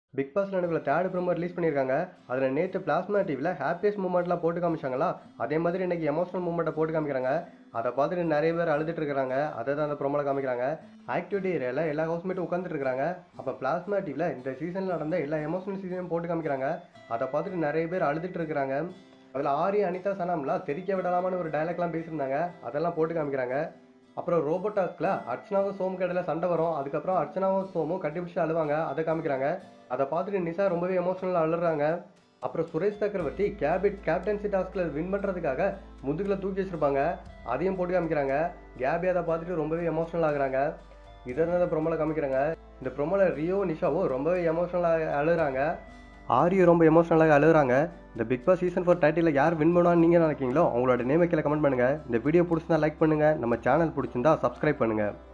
big Boss நடுவில் third promo release பண்ணியிருக்காங்க அதில் நேற்று பிளாஸ்மா டிவியில் ஹாப்பியஸ்ட் மூமெண்ட்லாம் போட்டு காமிச்சாங்களா அதே மாதிரி இன்னைக்கு எமோஷனல் மூமெண்ட்டை போட்டு காமிக்கிறாங்க அதை பார்த்துட்டு நிறைய பேர் அழுதுட்டு இருக்காங்க அதை தான் அந்த ப்ரோமோல காமிக்கிறாங்க ஆக்டிவிட்டி ஏரியாவில் எல்லா ஹவுஸ்மேட்டும் உட்காந்துட்டு இருக்காங்க அப்போ பிளாஸ்மா டிவியில் இந்த சீசனில் நடந்த எல்லா எமோஷனல் சீசனையும் போட்டு காமிக்கிறாங்க அதை பார்த்துட்டு நிறைய பேர் அழுதுட்டு இருக்கிறாங்க அதில் ஆரி அனிதா சனாம்லாம் தெரிக்க விடலாமான்னு ஒரு டயலாக்லாம் பேசியிருந்தாங்க அதெல்லாம் போட்டு காமிக்கிறாங்க அப்புறம் ரோபோட்டாஸ்கில் அர்ச்சனாவும் சோமு கடையில் சண்டை வரும் அதுக்கப்புறம் அர்ச்சனாவும் சோமும் கட்டிப்பிடிச்சு அழுவாங்க அதை காமிக்கிறாங்க அதை பார்த்துட்டு நிஷா ரொம்பவே எமோஷனலாக அழுறாங்க அப்புறம் சுரேஷ் சக்கரவர்த்தி கேபிட் கேப்டன்சி டாஸ்கில் வின் பண்ணுறதுக்காக முதுகில் தூக்கி வச்சிருப்பாங்க அதையும் போட்டு காமிக்கிறாங்க கேபி அதை பார்த்துட்டு ரொம்பவே எமோஷனல் ஆகுறாங்க இதை தான் இந்த ப்ரொமோல காமிக்கிறாங்க இந்த ப்ரொமோல ரியோ நிஷாவும் ரொம்பவே எமோஷனலாக அழுகுறாங்க ஆரியும் ரொம்ப எமோஷனலாக அழுகுறாங்க இந்த Bigg Boss season four title யார் வின் பண்ணுவான்னு நீங்கள் நினைக்கிறீங்களோ அவங்களோட நேமை கீழே கமெண்ட் பண்ணுங்கள் இந்த வீடியோ பிடிச்சிருந்தா லைக் பண்ணுங்கள் நம்ம சேனல் பிடிச்சிருந்தா சப்ஸ்கிரைப் பண்ணுங்கள்